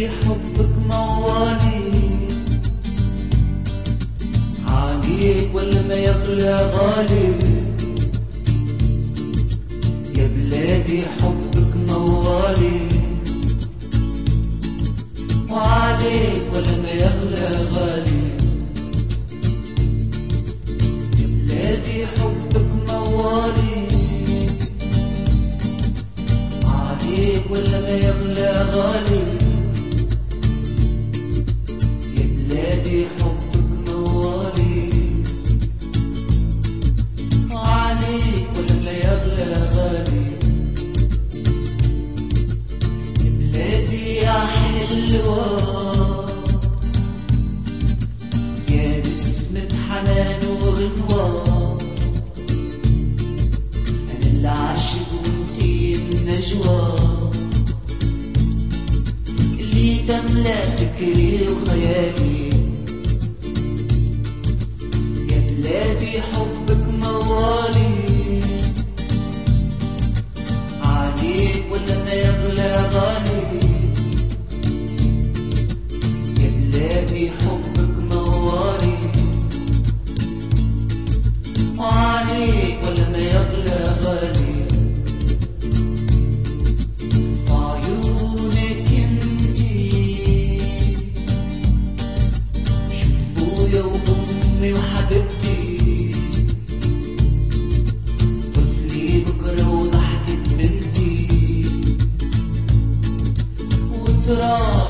بلادي حبك موالي عليك ولا ما يغلى غالي يا بلادي حبك موالي وعليك ولا ما يغلى غالي يا بلادي حبك موالي عليك ولا ما يغلى غالي يا بلادي حبك موالي عليك ولا ما يغلى غالي يا بلادي يا حلوة يا نسمة حنان وغنوة أنا اللي عاشق وانتي النجوى اللي تملى فكري وخيالي يا بلادي حبك موالي عليك ولا ما يغلى غالي يا بلادي حبك موالي وعليك ولا ما يغلى غالي عيونك انتي شوف ابويا وامي وحبيبتي طفلي بكره وضحكة بنتي وترى